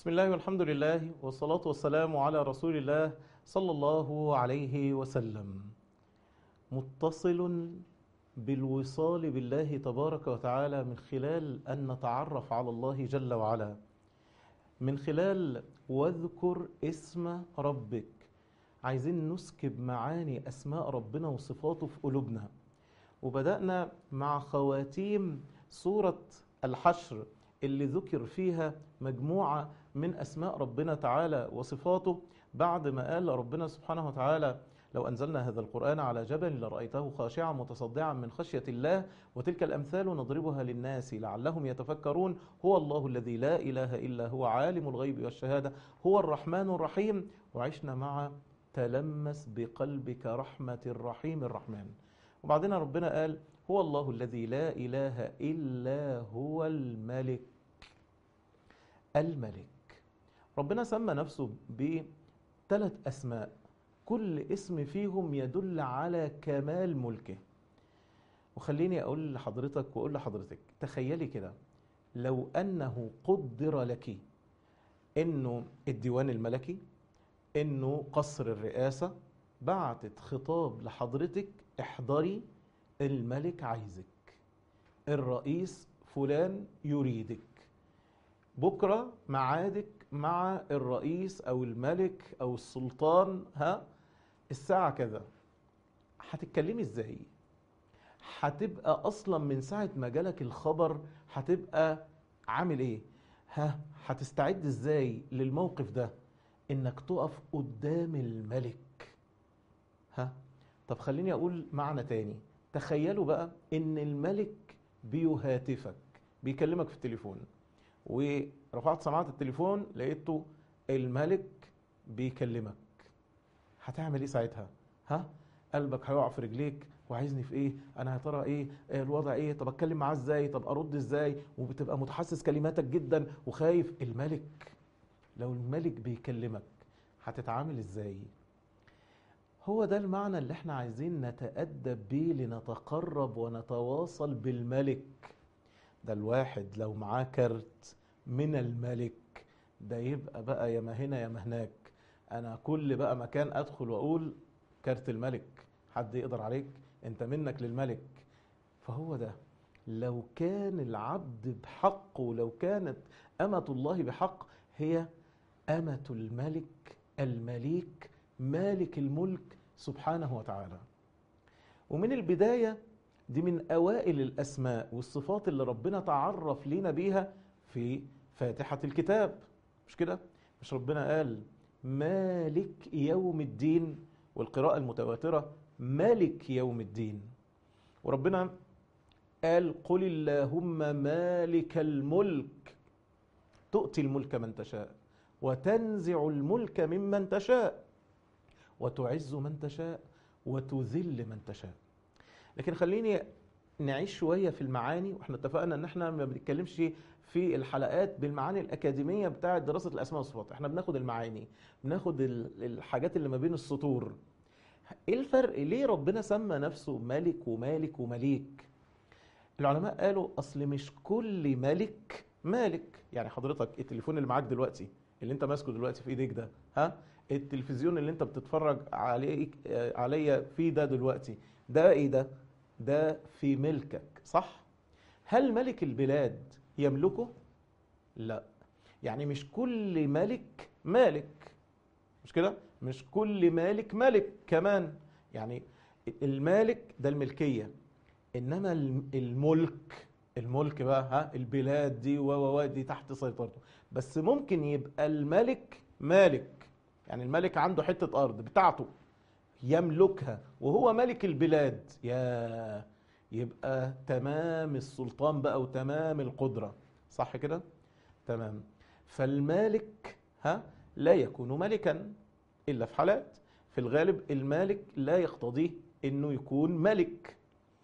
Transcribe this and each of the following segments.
بسم الله والحمد لله والصلاة والسلام على رسول الله صلى الله عليه وسلم متصل بالوصال بالله تبارك وتعالى من خلال أن نتعرف على الله جل وعلا من خلال واذكر اسم ربك عايزين نسكب معاني أسماء ربنا وصفاته في قلوبنا وبدأنا مع خواتيم سورة الحشر اللي ذكر فيها مجموعة من أسماء ربنا تعالى وصفاته بعد ما قال ربنا سبحانه وتعالى لو أنزلنا هذا القرآن على جبل لرأيته خاشعا متصدعا من خشية الله وتلك الأمثال نضربها للناس لعلهم يتفكرون هو الله الذي لا إله إلا هو عالم الغيب والشهادة هو الرحمن الرحيم وعشنا مع تلمس بقلبك رحمة الرحيم الرحمن وبعدين ربنا قال هو الله الذي لا إله إلا هو الملك الملك ربنا سمى نفسه بثلاث أسماء كل اسم فيهم يدل على كمال ملكه وخليني أقول لحضرتك وأقول لحضرتك تخيلي كده لو أنه قدر لك أنه الديوان الملكي أنه قصر الرئاسة بعتت خطاب لحضرتك احضري الملك عايزك الرئيس فلان يريدك بكرة معادك مع الرئيس أو الملك أو السلطان ها الساعة كذا هتتكلمي ازاي هتبقى أصلا من ساعة ما جالك الخبر هتبقى عامل ايه ها هتستعد ازاي للموقف ده انك تقف قدام الملك ها طب خليني اقول معنى تاني تخيلوا بقى ان الملك بيهاتفك بيكلمك في التليفون ورفعت سماعة التليفون لقيته الملك بيكلمك هتعمل ايه ساعتها ها قلبك هيقع في رجليك وعايزني في ايه انا يا ترى ايه الوضع ايه طب اتكلم معاه ازاي طب ارد ازاي وبتبقى متحسس كلماتك جدا وخايف الملك لو الملك بيكلمك هتتعامل ازاي هو ده المعنى اللي احنا عايزين نتأدب بيه لنتقرب ونتواصل بالملك ده الواحد لو معاه كارت من الملك ده يبقى بقى يا ما هنا يا ما هناك انا كل بقى مكان ادخل واقول كارت الملك حد يقدر عليك انت منك للملك فهو ده لو كان العبد بحق ولو كانت أمة الله بحق هي أمة الملك المليك مالك الملك سبحانه وتعالى ومن البداية دي من أوائل الأسماء والصفات اللي ربنا تعرف لنا بيها في فاتحة الكتاب مش كده؟ مش ربنا قال مالك يوم الدين والقراءة المتواترة مالك يوم الدين وربنا قال قل اللهم مالك الملك تؤتي الملك من تشاء وتنزع الملك ممن تشاء وتعز من تشاء وتذل من تشاء لكن خليني نعيش شوية في المعاني واحنا اتفقنا ان احنا ما بنتكلمش في الحلقات بالمعاني الأكاديمية بتاعة دراسة الأسماء والصفات احنا بناخد المعاني بناخد الحاجات اللي ما بين السطور ايه الفرق ليه ربنا سمى نفسه ملك ومالك ومليك العلماء قالوا اصل مش كل ملك مالك يعني حضرتك التليفون اللي معاك دلوقتي اللي انت ماسكه دلوقتي في ايديك ده ها التلفزيون اللي انت بتتفرج عليه عليا فيه ده دلوقتي ده ايه ده ده في ملكك صح هل ملك البلاد يملكه لا يعني مش كل ملك مالك مش كده مش كل مالك ملك كمان يعني المالك ده الملكيه انما الملك الملك بقى ها البلاد دي و دي تحت سيطرته بس ممكن يبقى الملك مالك يعني الملك عنده حته ارض بتاعته يملكها وهو ملك البلاد يا يبقى تمام السلطان بقى وتمام القدره صح كده تمام فالمالك ها لا يكون ملكا الا في حالات في الغالب المالك لا يقتضيه انه يكون ملك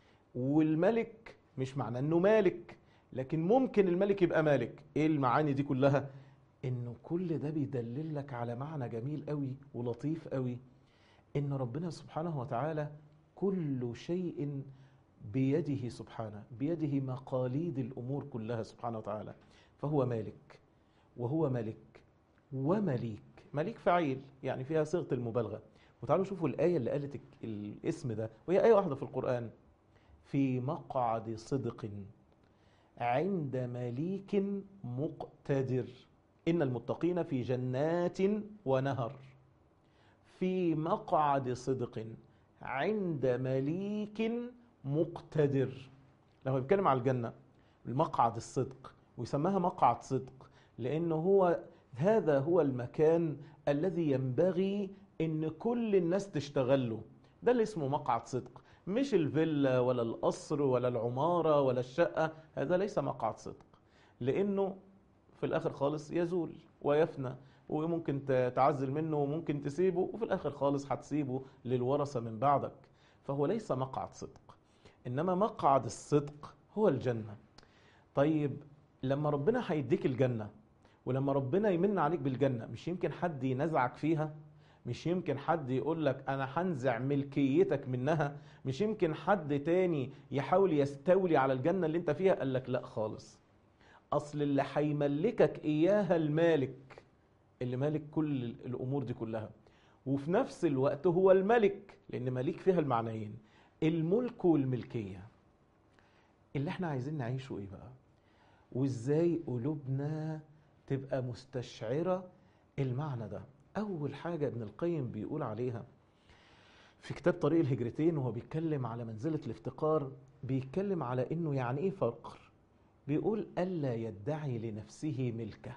والملك مش معنى انه مالك لكن ممكن الملك يبقى مالك ايه المعاني دي كلها انه كل ده بيدلل لك على معنى جميل قوي ولطيف قوي ان ربنا سبحانه وتعالى كل شيء بيده سبحانه بيده مقاليد الامور كلها سبحانه وتعالى فهو مالك وهو ملك ومليك مليك فعيل يعني فيها صيغة المبالغة وتعالوا شوفوا الآية اللي قالت الاسم ده وهي آية واحدة في القرآن في مقعد صدق عند مليك مقتدر إن المتقين في جنات ونهر في مقعد صدق عند مليك مقتدر لما بيتكلم على الجنة المقعد الصدق ويسماها مقعد صدق لأنه هو هذا هو المكان الذي ينبغي ان كل الناس تشتغل له ده اللي اسمه مقعد صدق مش الفيلا ولا القصر ولا العمارة ولا الشقة هذا ليس مقعد صدق لأنه في الآخر خالص يزول ويفنى وممكن تعزل منه وممكن تسيبه وفي الآخر خالص هتسيبه للورثة من بعدك فهو ليس مقعد صدق إنما مقعد الصدق هو الجنة طيب لما ربنا هيديك الجنة ولما ربنا يمن عليك بالجنة مش يمكن حد ينزعك فيها مش يمكن حد يقول لك انا هنزع ملكيتك منها مش يمكن حد تاني يحاول يستولي على الجنة اللي انت فيها قال لك لا خالص اصل اللي هيملكك اياها المالك اللي مالك كل الامور دي كلها وفي نفس الوقت هو الملك لان مليك فيها المعنيين الملك والملكية اللي احنا عايزين نعيشه ايه بقى وازاي قلوبنا تبقى مستشعرة المعنى ده أول حاجة ابن القيم بيقول عليها في كتاب طريق الهجرتين وهو بيتكلم على منزلة الافتقار بيتكلم على إنه يعني إيه فقر بيقول ألا يدعي لنفسه ملكه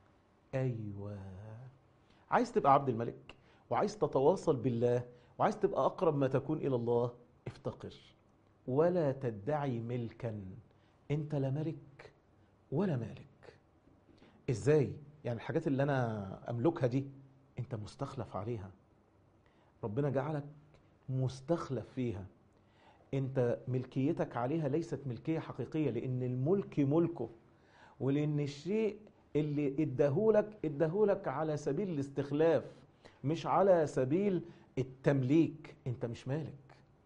أيوة عايز تبقى عبد الملك وعايز تتواصل بالله وعايز تبقى أقرب ما تكون إلى الله افتقر ولا تدعي ملكا أنت لا ملك ولا مالك إزاي؟ يعني الحاجات اللي أنا أملكها دي انت مستخلف عليها ربنا جعلك مستخلف فيها انت ملكيتك عليها ليست ملكيه حقيقيه لان الملك ملكه ولان الشيء اللي اداهولك اداهولك على سبيل الاستخلاف مش على سبيل التمليك انت مش مالك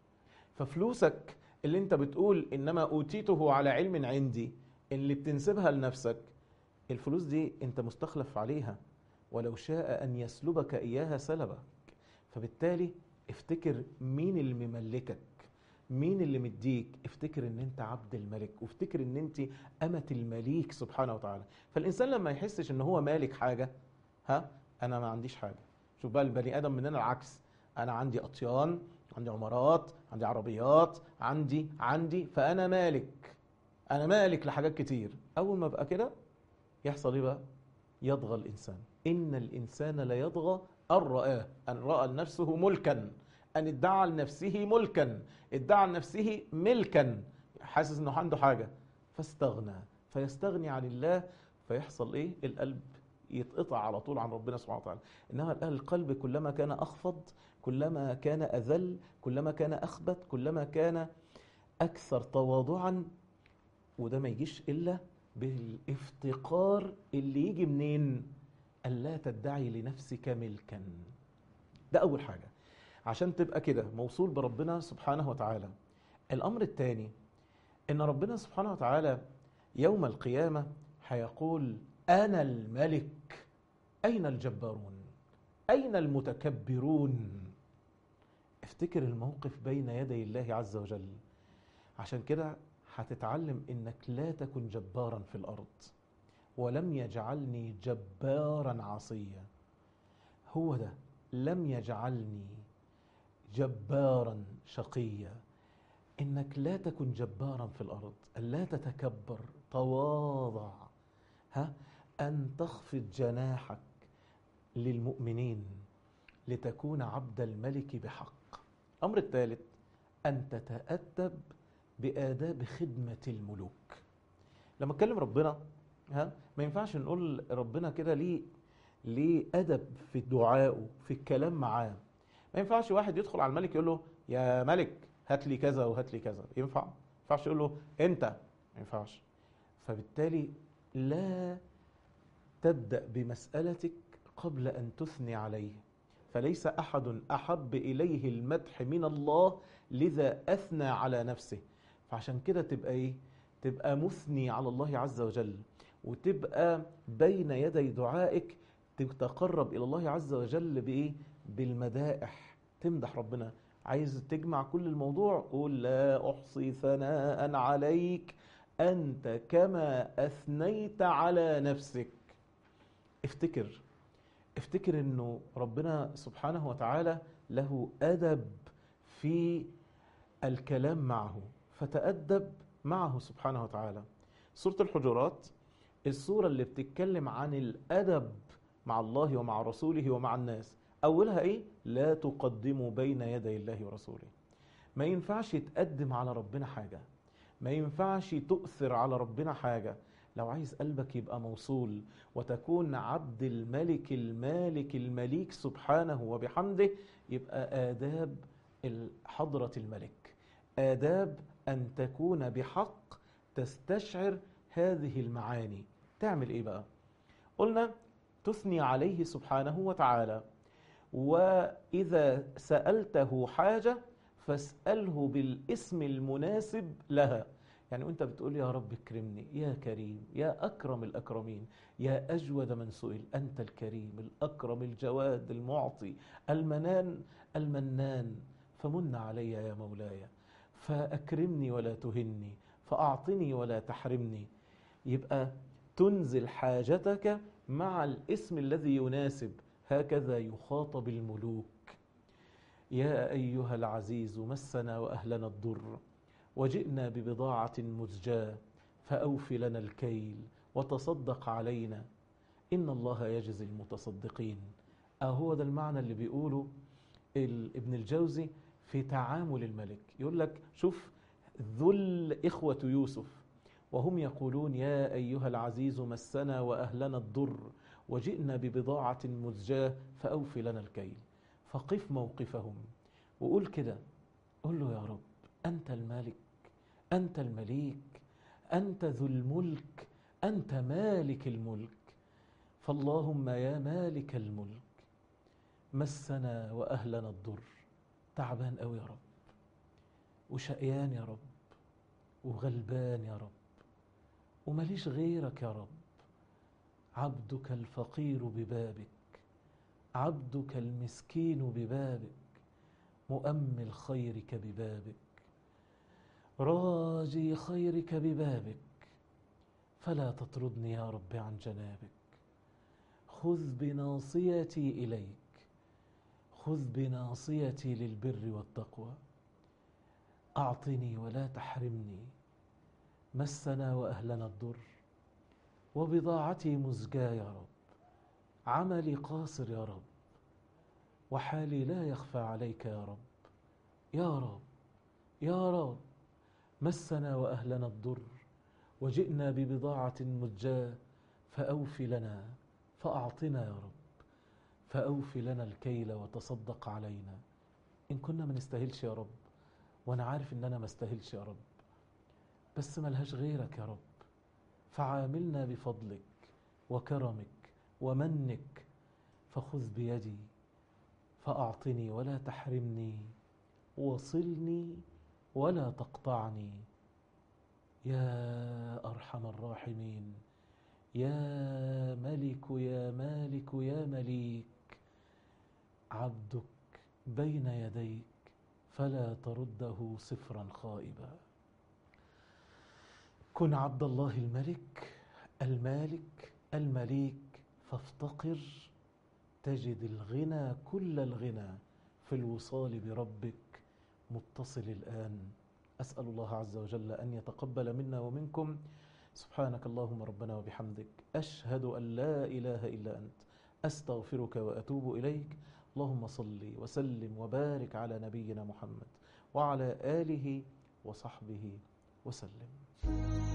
ففلوسك اللي انت بتقول انما اوتيته على علم عندي اللي بتنسبها لنفسك الفلوس دي انت مستخلف عليها ولو شاء أن يسلبك إياها سلبك فبالتالي افتكر مين اللي مملكك مين اللي مديك افتكر ان انت عبد الملك وافتكر ان انت أمة المليك سبحانه وتعالى فالإنسان لما يحسش ان هو مالك حاجة ها أنا ما عنديش حاجة شوف بقى البني آدم مننا العكس أنا عندي أطيان عندي عمارات عندي عربيات عندي عندي فأنا مالك أنا مالك لحاجات كتير أول ما أبقى كده يحصل إيه بقى يطغى الإنسان إن الإنسان ليطغى أن رآه أن رأى لنفسه ملكا أن ادعى لنفسه ملكا ادعى لنفسه ملكا حاسس أنه عنده حاجة فاستغنى فيستغني عن الله فيحصل إيه القلب يتقطع على طول عن ربنا سبحانه وتعالى إنما القلب كلما كان أخفض كلما كان أذل كلما كان أخبت كلما كان أكثر تواضعا وده ما يجيش إلا بالافتقار اللي يجي منين ألا تدعي لنفسك ملكا ده أول حاجة عشان تبقى كده موصول بربنا سبحانه وتعالى الأمر الثاني إن ربنا سبحانه وتعالى يوم القيامة هيقول أنا الملك أين الجبارون أين المتكبرون افتكر الموقف بين يدي الله عز وجل عشان كده هتتعلم انك لا تكن جبارا في الارض ولم يجعلني جبارا عصيا هو ده لم يجعلني جبارا شقيا انك لا تكن جبارا في الارض لا تتكبر تواضع ها ان تخفض جناحك للمؤمنين لتكون عبد الملك بحق الامر الثالث ان تتادب بآداب خدمة الملوك لما اتكلم ربنا ها ما ينفعش نقول ربنا كده ليه ليه أدب في دعائه في الكلام معاه ما ينفعش واحد يدخل على الملك يقول له يا ملك هات لي كذا وهات لي كذا ينفع ما ينفعش يقول له انت ما ينفعش فبالتالي لا تبدأ بمسألتك قبل أن تثني عليه فليس أحد أحب إليه المدح من الله لذا أثنى على نفسه فعشان كده تبقى ايه تبقى مثني على الله عز وجل وتبقى بين يدي دعائك تتقرب إلى الله عز وجل بإيه؟ بالمدائح تمدح ربنا عايز تجمع كل الموضوع قول لا أحصي ثناء عليك أنت كما أثنيت على نفسك افتكر افتكر انه ربنا سبحانه وتعالى له أدب في الكلام معه فتأدب معه سبحانه وتعالى سورة الحجرات السورة اللي بتتكلم عن الأدب مع الله ومع رسوله ومع الناس أولها إيه؟ لا تقدموا بين يدي الله ورسوله ما ينفعش تقدم على ربنا حاجة ما ينفعش تؤثر على ربنا حاجة لو عايز قلبك يبقى موصول وتكون عبد الملك المالك المليك سبحانه وبحمده يبقى آداب حضرة الملك آداب أن تكون بحق تستشعر هذه المعاني تعمل إيه بقى؟ قلنا تثني عليه سبحانه وتعالى وإذا سألته حاجة فاسأله بالاسم المناسب لها يعني وانت بتقول يا رب اكرمني يا كريم يا أكرم الأكرمين يا أجود من سئل أنت الكريم الأكرم الجواد المعطي المنان المنان فمن علي يا مولاي فأكرمني ولا تهني فأعطني ولا تحرمني يبقى تنزل حاجتك مع الاسم الذي يناسب هكذا يخاطب الملوك يا أيها العزيز مسنا وأهلنا الضر وجئنا ببضاعة مزجاة فأوف لنا الكيل وتصدق علينا إن الله يجزي المتصدقين أهو ده المعنى اللي بيقوله ابن الجوزي في تعامل الملك يقول لك شوف ذل إخوة يوسف وهم يقولون يا أيها العزيز مسنا وأهلنا الضر وجئنا ببضاعة مزجاة فأوف لنا الكيل فقف موقفهم وقول كده قول له يا رب أنت المالك أنت المليك أنت ذو الملك أنت مالك الملك فاللهم يا مالك الملك مسنا وأهلنا الضر تعبان قوي يا رب وشقيان يا رب وغلبان يا رب ومليش غيرك يا رب عبدك الفقير ببابك عبدك المسكين ببابك مؤمل خيرك ببابك راجي خيرك ببابك فلا تطردني يا رب عن جنابك خذ بناصيتي اليك خذ بناصيتي للبر والتقوى اعطني ولا تحرمني مسنا واهلنا الضر وبضاعتي مزجاه يا رب عملي قاصر يا رب وحالي لا يخفى عليك يا رب يا رب يا رب مسنا واهلنا الضر وجئنا ببضاعه مزجاه فاوف لنا فاعطنا يا رب فاوف لنا الكيل وتصدق علينا ان كنا ما نستاهلش يا رب وانا عارف ان انا ما استاهلش يا رب بس ملهاش غيرك يا رب فعاملنا بفضلك وكرمك ومنك فخذ بيدي فاعطني ولا تحرمني وصلني ولا تقطعني يا ارحم الراحمين يا ملك يا مالك يا مليك عبدك بين يديك فلا ترده صفرا خائبا كن عبد الله الملك المالك المليك فافتقر تجد الغنى كل الغنى في الوصال بربك متصل الآن أسأل الله عز وجل أن يتقبل منا ومنكم سبحانك اللهم ربنا وبحمدك أشهد أن لا إله إلا أنت أستغفرك وأتوب إليك اللهم صل وسلم وبارك على نبينا محمد وعلى آله وصحبه وسلم